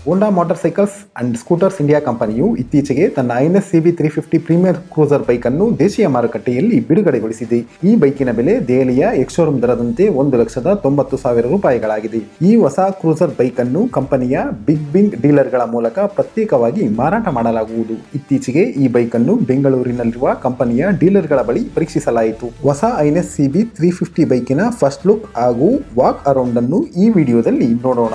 Honda motorcycles and scooters India ಕಂಪನಿಯು ಇತ್ತೀಚೆಗೆ ತನ್ನ Highness CB three fifty premier cruiser bike ಅನ್ನು ದೇಶೀಯ ಮಾರುಕಟ್ಟೆಯಲ್ಲಿ ಬಿಡುಗಡೆಗೊಳಿಸಿದೆ ಈ ಬೈಕಿನ ಬೆಲೆ ದೆಹಲಿಯ ಎಕ್ಸ್ಶೋರೂಮ್ ದರದಂತೆ ಒಂದು ಲಕ್ಷದ ತೊಂಬತ್ತು ಸಾವಿರ ರೂಪಾಯಿಗಳಾಗಿದೆ ಈ ಹೊಸ ಕ್ರೂಸರ್ ಬೈಕ್ ಅನ್ನು ಕಂಪನಿಯ ಬಿಗ್ ಬಿಂಗ್ ಡೀಲರ್ಗಳ ಮೂಲಕ ಪ್ರತ್ಯೇಕವಾಗಿ ಮಾರಾಟ ಮಾಡಲಾಗುವುದು ಇತ್ತೀಚೆಗೆ ಈ ಬೈಕ್ ಅನ್ನು ಬೆಂಗಳೂರಿನಲ್ಲಿರುವ ಕಂಪನಿಯ ಡೀಲರ್ಗಳ ಬಳಿ ಪರೀಕ್ಷಿಸಲಾಯಿತು ಹೊಸ ಐಎನ್ಎಸ್ ಸಿಬಿ ತ್ರೀ ಫಿಫ್ಟಿ ಬೈಕಿನ ಫಸ್ಟ್ ಲುಕ್ ಹಾಗೂ ವಾಕ್ ಅರೌಂಡ್ ಅನ್ನು ಈ ವಿಡಿಯೋದಲ್ಲಿ ನೋಡೋಣ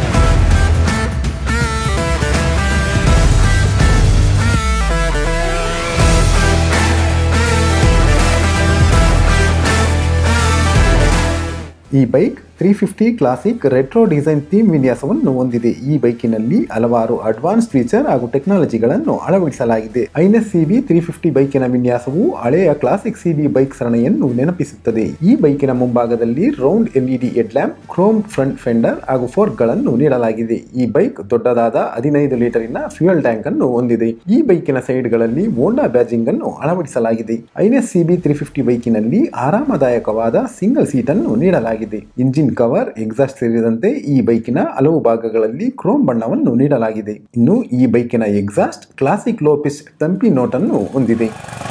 ಈ bike three fifty classic retro design theme ವಿನ್ಯಾಸವನ್ನು ಹೊಂದಿದೆ ಈ ಬೈಕಿನಲ್ಲಿ ಹಲವಾರು ಅಡ್ವಾನ್ಸ್ ಫೀಚರ್ ಹಾಗೂ ಟೆಕ್ನಾಲಜಿಗಳನ್ನು ಅಳವಡಿಸಲಾಗಿದೆ ಐಎನ್ಎಸ್ ಸಿಬಿ ತ್ರೀ ಫಿಫ್ಟಿ ಬೈಕಿನ ವಿನ್ಯಾಸವು ಹಳೆಯ ಕ್ಲಾಸಿಕ್ ಸಿಬಿ ಬೈಕ್ ಸರಣಿಯನ್ನು ನೆನಪಿಸುತ್ತದೆ ಈ ಬೈಕಿನ ಮುಂಭಾಗದಲ್ಲಿ round LED head lamp chrome front fender ಹಾಗೂ ಫೋರ್ಕ್ ಗಳನ್ನು ನೀಡಲಾಗಿದೆ ಈ ಬೈಕ್ ದೊಡ್ಡದಾದ ಹದಿನೈದು ಲೀಟರಿನ ಫ್ಯೂಯಲ್ ಟ್ಯಾಂಕ್ ಅನ್ನು ಹೊಂದಿದೆ ಈ ಬೈಕಿನ ಸೈಡ್ಗಳಲ್ಲಿ ಹೋಂಡಾ ಬ್ಯಾಜಿಂಗ್ ಅನ್ನು ಅಳವಡಿಸಲಾಗಿದೆ ಐಎನ್ಎಸ್ ಸಿಬಿ ತ್ರೀ ಫಿಫ್ಟಿ ಬೈಕಿನಲ್ಲಿ ಆರಾಮದಾಯಕವಾದ ಸಿಂಗಲ್ ಸೀಟ್ ಅನ್ನು ನೀಡಲಾಗಿದೆ ಇಂಜಿನ್ ಕವರ್ ಎಕ್ಸಾಸ್ಟ್ ಸೇರಿದಂತೆ ಈ ಬೈಕಿನ ಹಲವು ಭಾಗಗಳಲ್ಲಿ ಕ್ರೋಮ್ ಬಣ್ಣವನ್ನು ನೀಡಲಾಗಿದೆ ಇನ್ನು ಈ ಬೈಕಿನ ಎಕ್ಸಾಸ್ಟ್ ಕ್ಲಾಸಿಕ್ ಲೋಪಿಸ್ ತಂಪಿ ನೋಟನ್ನು ಹೊಂದಿದೆ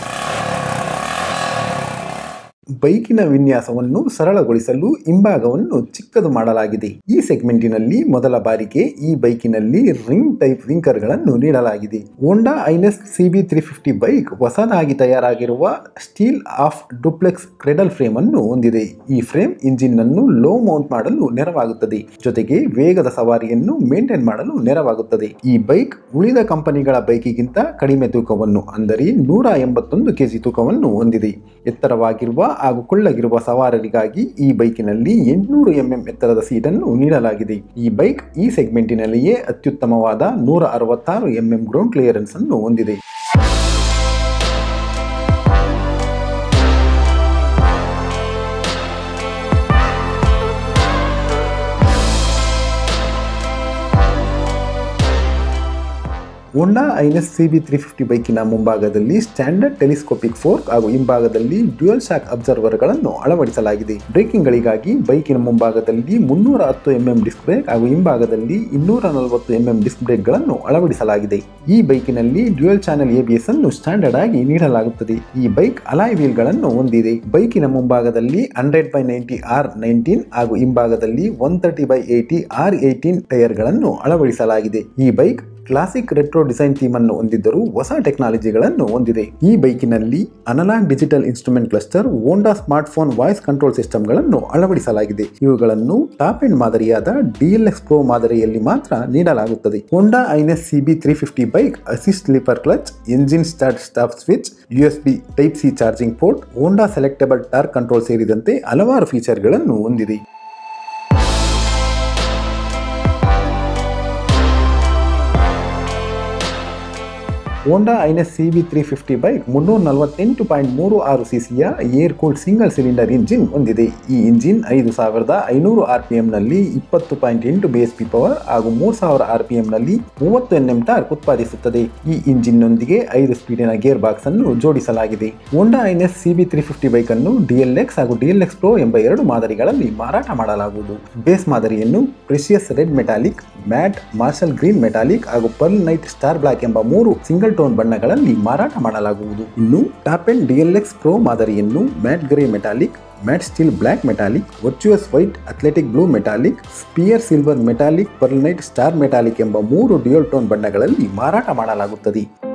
ಬೈಕಿನ ವಿನ್ಯಾಸವನ್ನು ಸರಳಗೊಳಿಸಲು ಹಿಂಭಾಗವನ್ನು ಚಿಕ್ಕದು ಮಾಡಲಾಗಿದೆ ಈ ಸೆಗ್ಮೆಂಟಿನಲ್ಲಿ ಮೊದಲ ಬಾರಿಗೆ ಈ ಬೈಕಿನಲ್ಲಿ ರಿಂಗ್ ಟೈಪ್ ವಿಂಕರ್ಗಳನ್ನು ನೀಡಲಾಗಿದೆ Honda ಐನೆಸ್ CB three fifty bike ಹೊಸದಾಗಿ ತಯಾರಾಗಿರುವ steel half duplex cradle frame ಅನ್ನು ಹೊಂದಿದೆ ಈ ಫ್ರೇಮ್ ಇಂಜಿನ್ ಅನ್ನು ಲೋ ಮೌಂಟ್ ಮಾಡಲು ನೆರವಾಗುತ್ತದೆ ಜೊತೆಗೆ ವೇಗದ ಸವಾರಿಯನ್ನು ಮೇಂಟೈನ್ ಮಾಡಲು ನೆರವಾಗುತ್ತದೆ ಈ ಬೈಕ್ ಉಳಿದ ಕಂಪನಿಗಳ ಬೈಕಿಗಿಂತ ಕಡಿಮೆ ತೂಕವನ್ನು ಅಂದರೆ ನೂರ ಎಂಬತ್ತೊಂದು ಕೆಜಿ ತೂಕವನ್ನು ಹೊಂದಿದೆ ಎತ್ತರವಾಗಿರುವ ಹಾಗೂ ಕೊಳ್ಳಗಿರುವ ಸವಾರರಿಗಾಗಿ ಈ ಬೈಕಿನಲ್ಲಿ ಎಂಟುನೂರು ಎಂಎಂ ಎತ್ತರದ ಸೀಟನ್ನು ನೀಡಲಾಗಿದೆ ಈ ಬೈಕ್ ಈ ಸೆಗ್ಮೆಂಟಿನಲ್ಲಿಯೇ ಅತ್ಯುತ್ತಮವಾದ ನೂರ ಅರವತ್ತಾರು ಎಂಎಂ ಗ್ರೌಂಡ್ ಕ್ಲಿಯರೆನ್ಸ್ ಅನ್ನು ಹೊಂದಿದೆ ಹೋಂಡಾ ಐನೆಸ್ ಸಿಬಿ ತ್ರೀ ಫಿಫ್ಟಿ ಬೈಕಿನ ಮುಂಭಾಗದಲ್ಲಿ ಸ್ಟ್ಯಾಂಡರ್ಡ್ ಟೆಲಿಸ್ಕೋಪಿಕ್ ಫೋರ್ಕ್ ಹಾಗೂ ಹಿಂಭಾಗದಲ್ಲಿ ಡ್ಯುಯಲ್ ಶಾಕ್ ಅಬ್ಸರ್ವರ್ಗಳನ್ನು ಅಳವಡಿಸಲಾಗಿದೆ ಬ್ರೇಕಿಂಗ್ಗಳಿಗಾಗಿ ಬೈಕಿನ ಮುಂಭಾಗದಲ್ಲಿ ಮುನ್ನೂರ ಹತ್ತು ಎಂಎಂ ಡಿಸ್ಕ್ ಬ್ರೇಕ್ ಹಾಗೂ ಹಿಂಭಾಗದಲ್ಲಿ ಇನ್ನೂರ ನಲವತ್ತು ಎಂಎಂ ಡಿಸ್ಕ್ ಬ್ರೇಕ್ಗಳನ್ನು ಅಳವಡಿಸಲಾಗಿದೆ ಈ ಬೈಕಿನಲ್ಲಿ ಡ್ಯುಯಲ್ ಚಾನೆಲ್ ಎಬಿಎಸ್ ಅನ್ನು ಸ್ಟ್ಯಾಂಡರ್ಡ್ ಆಗಿ ನೀಡಲಾಗುತ್ತದೆ ಈ ಬೈಕ್ ಅಲಾಯ್ ವೀಲ್ಗಳನ್ನು ಹೊಂದಿದೆ ಬೈಕಿನ ಮುಂಭಾಗದಲ್ಲಿ hundred by ninety R nineteen ಹಾಗೂ ಹಿಂಭಾಗದಲ್ಲಿ one thirty by eighty R eighteen ಟೈರ್ಗಳನ್ನು ಅಳವಡಿಸಲಾಗಿದೆ ಈ bike classic retro design theme ಅನ್ನು ಹೊಂದಿದ್ದರೂ ಹೊಸ ಟೆಕ್ನಾಲಜಿಗಳನ್ನು ಹೊಂದಿದೆ ಈ ಬೈಕಿನಲ್ಲಿ analogue digital instrument cluster Honda smartphone voice control ಸಿಸ್ಟಮ್ಗಳನ್ನು ಅಳವಡಿಸಲಾಗಿದೆ ಇವುಗಳನ್ನು ಟಾಪ್ ಎಂಡ್ ಮಾದರಿಯಾದ ಡಿಎಲ್ಎಕ್ಸ್ ಪ್ರೋ ಮಾದರಿಯಲ್ಲಿ ಮಾತ್ರ ನೀಡಲಾಗುತ್ತದೆ Honda ಐನೆಸ್ CB three fifty bike assist slipper clutch engine start stop switch USB type C charging port Honda selectable torque control ಸೇರಿದಂತೆ ಹಲವಾರು ಫೀಚರ್ಗಳನ್ನು ಹೊಂದಿದೆ Honda Hness C B three fifty bike ಮುನ್ನೂರ ನಲವತ್ತೆಂಟು ಪಾಯಿಂಟ್ ಮೂರು ಆರು ಸಿಸಿಯ air cooled single cylinder engine ಹೊಂದಿದೆ ಈ ಇಂಜಿನ್ ಐದು ಸಾವಿರದ ಐನೂರು ಆರ್ ಪಿ ಎಂನಲ್ಲಿ ಇಪ್ಪತ್ತು ಪಾಯಿಂಟ್ ಎಂಟು ಬಿ ಎಸ್ ಪಿ ಪವರ್ ಹಾಗೂ ಮೂರು ಸಾವಿರ ಆರ್ ಪಿ ಎಂನಲ್ಲಿ ಮೂವತ್ತು ಎನ್ ಎಂ ಟಾರ್ಕ್ ಉತ್ಪಾದಿಸುತ್ತದೆ ಈ ಇಂಜಿನ್ನೊಂದಿಗೆ ಐದು ಸ್ಪೀಡಿನ ಗೇರ್ ಬಾಕ್ಸ್ ಅನ್ನು ಜೋಡಿಸಲಾಗಿದೆ Honda Hness C B three fifty bike ಅನ್ನು ಡಿಎಲ್ಎಕ್ಸ್ ಹಾಗೂ ಡಿಎಲ್ಎಕ್ಸ್ ಪ್ರೋ ಎಂಬ ಎರಡು ಮಾದರಿಗಳಲ್ಲಿ ಮಾರಾಟ ಮಾಡಲಾಗುವುದು ಬೇಸ್ ಮಾದರಿಯನ್ನು precious red metallic matte marshal green metallic ಹಾಗೂ ಪರ್ಲ್ ನೈಟ್ ಸ್ಟಾರ್ ಬ್ಲಾಕ್ ಎಂಬ ಮೂರು ಸಿಂಗಲ್ ಟೋನ್ ಬಣ್ಣಗಳಲ್ಲಿ ಮಾರಾಟ ಮಾಡಲಾಗುವುದು ಇನ್ನು ಟಾಪ್ ಎಂಡ್ ಡಿಎಲ್ಎಕ್ಸ್ ಪ್ರೋ ಮಾದರಿಯನ್ನು matte grey metallic matte steel black metallic virtuous white athletic blue metallic spear silver metallic pearl night star metallic ಎಂಬ ಮೂರು ಡ್ಯೂಯಲ್ ಟೋನ್ ಬಣ್ಣಗಳಲ್ಲಿ ಮಾರಾಟ ಮಾಡಲಾಗುತ್ತದೆ